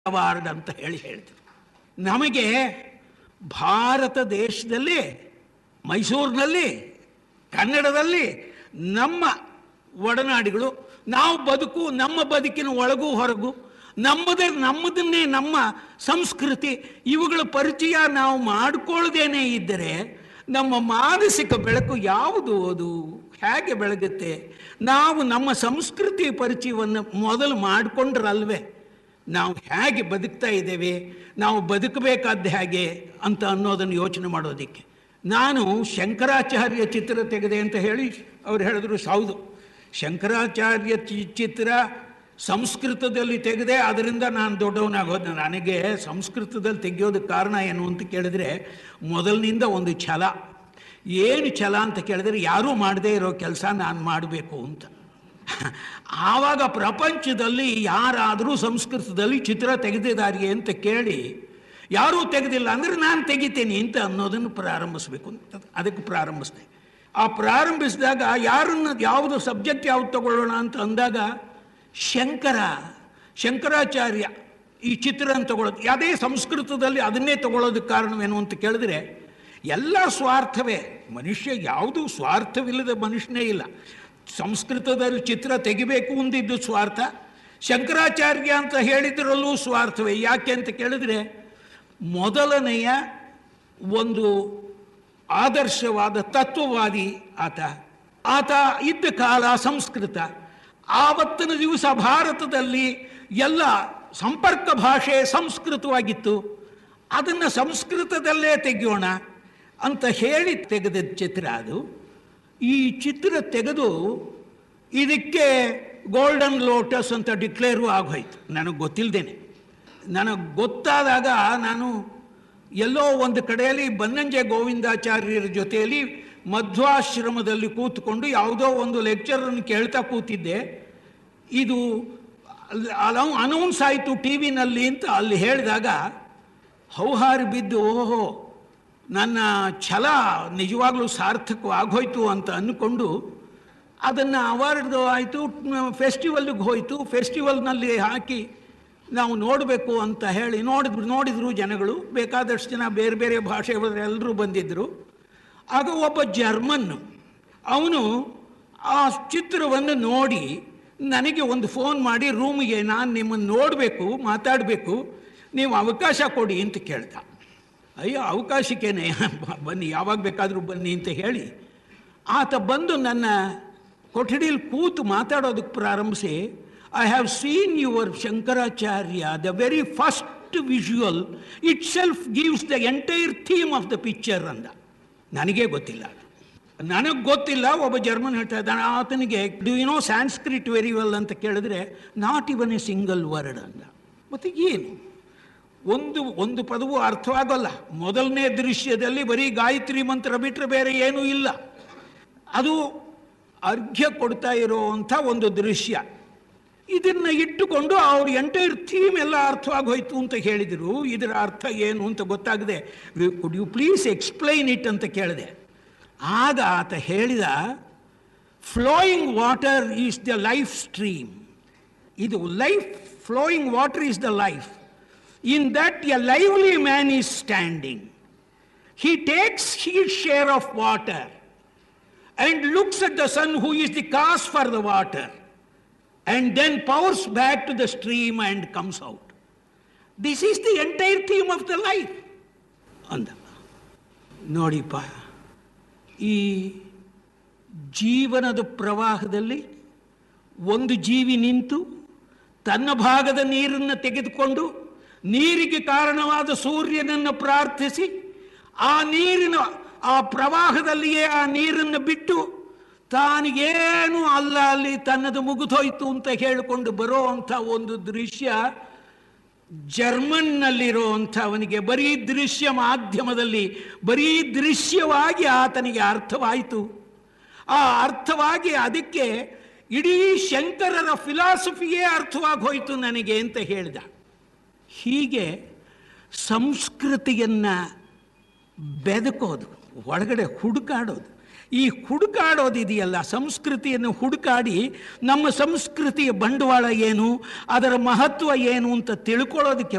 award ಅಂತ ಹೇಳಿ ಹೇಳ್ತೀವಿ ನಮಗೆ ಭಾರತ ದೇಶದಲ್ಲಿ ಮೈಸೂರಿನಲ್ಲಿ ಕನ್ನಡದಲ್ಲಿ ನಮ್ಮ ಒಡನಾಡಿಗಳು ನಾವು ಬದುಕು ನಮ್ಮ ಬದುಕಿನ ಒಳಗೂ ಹೊರಗೂ ನಮ್ಮದೇ ನಮ್ಮದನ್ನೇ ನಮ್ಮ ಸಂಸ್ಕೃತಿ ಇವುಗಳ ಪರಿಚಯ ನಾವು ಮಾಡಿಕೊಳ್ಳದೇನೆ ಇದ್ದರೆ ನಮ್ಮ ಮಾನಸಿಕ ಬೆಳಕು ಯಾವುದು ಅದು ಹೇಗೆ ಬೆಳಗುತ್ತೆ ನಾವು ನಮ್ಮ ಸಂಸ್ಕೃತಿ ಪರಿಚಯವನ್ನು ಮೊದಲು ಮಾಡಿಕೊಂಡ್ರಲ್ವೇ ನಾವು ಹೇಗೆ ಬದುಕ್ತಾ ಇದ್ದೇವೆ ನಾವು ಬದುಕಬೇಕಾದ್ದು ಹೇಗೆ ಅಂತ ಅನ್ನೋದನ್ನು ಯೋಚನೆ ಮಾಡೋದಕ್ಕೆ ನಾನು ಶಂಕರಾಚಾರ್ಯ ಚಿತ್ರ ತೆಗೆದೆ ಅಂತ ಹೇಳಿ ಅವ್ರು ಹೇಳಿದ್ರು ಹೌದು ಶಂಕರಾಚಾರ್ಯ ಚಿ- ಚಿತ್ರ ಸಂಸ್ಕೃತದಲ್ಲಿ ತೆಗೆದೆ ಅದರಿಂದ ನಾನು ದೊಡ್ಡವನಾಗೋದು ನನಗೆ ಸಂಸ್ಕೃತದಲ್ಲಿ ತೆಗೆಯೋದಕ್ಕೆ ಕಾರಣ ಏನು ಅಂತ ಕೇಳಿದ್ರೆ ಮೊದಲಿನಿಂದ ಒಂದು ಛಲ ಏನು ಛಲ ಅಂತ ಕೇಳಿದ್ರೆ ಯಾರೂ ಮಾಡದೇ ಇರೋ ಕೆಲಸ ನಾನು ಮಾಡಬೇಕು ಅಂತ ಆವಾಗ ಪ್ರಪಂಚದಲ್ಲಿ ಯಾರಾದರೂ ಸಂಸ್ಕೃತದಲ್ಲಿ ಚಿತ್ರ ತೆಗೆದಿದ್ದಾರೆ ಅಂತ ಕೇಳಿ ಯಾರೂ ತೆಗೆದಿಲ್ಲ ಅಂದರೆ ನಾನು ತೆಗಿತೀನಿ ಅಂತ ಅನ್ನೋದನ್ನು ಪ್ರಾರಂಭಿಸ್ಬೇಕು ಅಂತ ಅದಕ್ಕೆ ಪ್ರಾರಂಭಿಸಿದೆ ಆ ಪ್ರಾರಂಭಿಸಿದಾಗ ಯಾರನ್ನ ಯಾವುದು ಸಬ್ಜೆಕ್ಟ್ ಯಾವ್ದು ತಗೊಳ್ಳೋಣ ಅಂತ ಅಂದಾಗ ಶಂಕರ ಶಂಕರಾಚಾರ್ಯ ಈ ಚಿತ್ರ ತಗೊಳ್ಳೋದು ಯಾವುದೇ ಸಂಸ್ಕೃತದಲ್ಲಿ ಅದನ್ನೇ ತಗೊಳ್ಳೋದಕ್ಕೆ ಕಾರಣವೇನು ಅಂತ ಕೇಳಿದ್ರೆ ಎಲ್ಲ ಸ್ವಾರ್ಥವೇ ಮನುಷ್ಯ ಯಾವುದೂ ಸ್ವಾರ್ಥವಿಲ್ಲದ ಮನುಷ್ಯನೇ ಇಲ್ಲ ಸಂಸ್ಕೃತದಲ್ಲಿ ಚಿತ್ರ ತೆಗಿಬೇಕು ಅಂದಿದ್ದು ಸ್ವಾರ್ಥ ಶಂಕರಾಚಾರ್ಯ ಅಂತ ಹೇಳಿದ್ರಲ್ಲೂ ಸ್ವಾರ್ಥವೇ ಯಾಕೆ ಅಂತ ಕೇಳಿದ್ರೆ ಮೊದಲನೆಯ ಒಂದು ಆದರ್ಶವಾದ ತತ್ವವಾದಿ ಆತ ಆತ ಇದ್ದ ಕಾಲ ಸಂಸ್ಕೃತ ಆವತ್ತಿನ ದಿವಸ ಭಾರತದಲ್ಲಿ ಎಲ್ಲ ಸಂಪರ್ಕ ಭಾಷೆ ಸಂಸ್ಕೃತವಾಗಿತ್ತು ಅದನ್ನು ಸಂಸ್ಕೃತದಲ್ಲೇ ತೆಗೆಯೋಣ ಅಂತ ಹೇಳಿ ತೆಗೆದ ಚಿತ್ರ ಅದು ಈ ಚಿತ್ರ ತೆಗೆದು ಇದಕ್ಕೆ ಗೋಲ್ಡನ್ ಲೋಟಸ್ ಅಂತ ಡಿಕ್ಲೇರು ಆಗೋಯ್ತು ನನಗೆ ಗೊತ್ತಿಲ್ಲದೇನೆ ನನಗೆ ಗೊತ್ತಾದಾಗ ನಾನು ಎಲ್ಲೋ ಒಂದು ಕಡೆಯಲ್ಲಿ ಬನ್ನಂಜೆ ಗೋವಿಂದಾಚಾರ್ಯರ ಜೊತೆಯಲ್ಲಿ ಮಧ್ವಾಶ್ರಮದಲ್ಲಿ ಕೂತ್ಕೊಂಡು ಯಾವುದೋ ಒಂದು ಲೆಕ್ಚರನ್ನು ಕೇಳ್ತಾ ಕೂತಿದ್ದೆ ಇದು ಅನೌನ್ಸ್ ಆಯಿತು ಟಿ ವಿನಲ್ಲಿ ಅಂತ ಅಲ್ಲಿ ಹೇಳಿದಾಗ ಹೌಹಾರಿ ಬಿದ್ದು ಓಹೋ ನನ್ನ ಛಲ ನಿಜವಾಗ್ಲೂ ಸಾರ್ಥಕವಾಗೋಯ್ತು ಅಂತ ಅಂದ್ಕೊಂಡು ಅದನ್ನು ಅವಾರ್ಡ್ ಆಯಿತು ಫೆಸ್ಟಿವಲ್ಗೆ ಹೋಯಿತು ಫೆಸ್ಟಿವಲ್ನಲ್ಲಿ ಹಾಕಿ ನಾವು ನೋಡಬೇಕು ಅಂತ ಹೇಳಿ ನೋಡಿದ್ರು ನೋಡಿದ್ರು ಜನಗಳು ಬೇಕಾದಷ್ಟು ಜನ ಬೇರೆ ಬೇರೆ ಭಾಷೆಯವರೆಲ್ಲರೂ ಬಂದಿದ್ದರು ಆಗ ಒಬ್ಬ ಜರ್ಮನ್ನು ಅವನು ಆ ಚಿತ್ರವನ್ನು ನೋಡಿ ನನಗೆ ಒಂದು ಫೋನ್ ಮಾಡಿ ರೂಮಿಗೆ ನಾನು ನಿಮ್ಮನ್ನು ನೋಡಬೇಕು ಮಾತಾಡಬೇಕು ನೀವು ಅವಕಾಶ ಕೊಡಿ ಅಂತ ಕೇಳ್ದ ಅಯ್ಯೋ ಅವಕಾಶಕ್ಕೇನೆ ಬನ್ನಿ ಯಾವಾಗ ಬೇಕಾದರೂ ಬನ್ನಿ ಅಂತ ಹೇಳಿ ಆತ ಬಂದು ನನ್ನ ಕೊಠಡಿಯಲ್ಲಿ ಕೂತು ಮಾತಾಡೋದಕ್ಕೆ ಪ್ರಾರಂಭಿಸಿ I have seen your Shankaracharya the very first visual itself gives the entire theme of the picture ಅಂದ ನನಗೇ ಗೊತ್ತಿಲ್ಲ ನನಗೆ ಗೊತ್ತಿಲ್ಲ ಒಬ್ಬ ಜರ್ಮನ್ ಹೇಳ್ತಾ ಇದ್ದಾನೆ ಆತನಿಗೆ do you know Sanskrit very well ಅಂತ ಕೇಳಿದ್ರೆ not even a single word ಅಂದ ಮತ್ತು ಏನು ಒಂದು ಒಂದು ಪದವು ಅರ್ಥವಾಗಲ್ಲ ಮೊದಲನೇ ದೃಶ್ಯದಲ್ಲಿ ಬರೀ ಗಾಯತ್ರಿ ಮಂತ್ರ ಬಿಟ್ಟರೆ ಬೇರೆ ಏನೂ ಇಲ್ಲ ಅದು ಅರ್ಘ್ಯ ಕೊಡ್ತಾ ಇರೋವಂಥ ಒಂದು ದೃಶ್ಯ ಇದನ್ನ ಇಟ್ಟುಕೊಂಡು ಅವ್ರ ಎಂಟೈರ್ ಥೀಮ್ ಎಲ್ಲ ಅರ್ಥವಾಗಿ ಹೋಯ್ತು ಅಂತ ಹೇಳಿದರು ಇದರ ಅರ್ಥ ಏನು ಅಂತ ಗೊತ್ತಾಗದೆ could you please explain it ಅಂತ ಕೇಳಿದೆ ಆಗ ಆತ ಹೇಳಿದ flowing water is the life stream ಇದು life flowing water is the life in that a lively man is standing he takes his share of water and looks at the sun who is the cause for the water and then pours back to the stream and comes out this is the entire theme of the life ಅಂದ ನೋಡಿಪ್ಪ ಈ ಜೀವನದ ಪ್ರವಾಹದಲ್ಲಿ ಒಂದು ಜೀವಿ ನಿಂತು ತನ್ನ ಭಾಗದ ನೀರನ್ನು ತೆಗೆದುಕೊಂಡು ನೀರಿಗೆ ಕಾರಣವಾದ ಸೂರ್ಯನನ್ನು ಪ್ರಾರ್ಥಿಸಿ ಆ ನೀರಿನ ಆ ಪ್ರವಾಹದಲ್ಲಿಯೇ ಆ ನೀರನ್ನು ಬಿಟ್ಟು ತಾನಿಗೇನು ಅಲ್ಲ ಅಲ್ಲಿ ತನ್ನದು ಮುಗಿದೋಯ್ತು ಅಂತ ಹೇಳಿಕೊಂಡು ಬರೋ ಅಂಥ ಒಂದು ದೃಶ್ಯ ಜರ್ಮನ್ನಲ್ಲಿರುವಂಥ ಅವನಿಗೆ ಬರೀ ದೃಶ್ಯ ಮಾಧ್ಯಮದಲ್ಲಿ ಬರೀ ದೃಶ್ಯವಾಗಿ ಆತನಿಗೆ ಅರ್ಥವಾಯಿತು ಆ ಅರ್ಥವಾಗಿ ಅದಕ್ಕೆ ಇಡೀ ಶಂಕರರ ಫಿಲಾಸಫಿಯೇ ಅರ್ಥವಾಗಿ ಹೋಯಿತು ನನಗೆ ಅಂತ ಹೇಳಿದ ಹೀಗೆ ಸಂಸ್ಕೃತಿಯನ್ನು ಬೆದಕೋದು ಒಳಗಡೆ ಹುಡುಕಾಡೋದು ಈ ಹುಡುಕಾಡೋದಿದೆಯಲ್ಲ ಸಂಸ್ಕೃತಿಯನ್ನು ಹುಡುಕಾಡಿ ನಮ್ಮ ಸಂಸ್ಕೃತಿಯ ಬಂಡವಾಳ ಏನು ಅದರ ಮಹತ್ವ ಏನು ಅಂತ ತಿಳ್ಕೊಳ್ಳೋದಕ್ಕೆ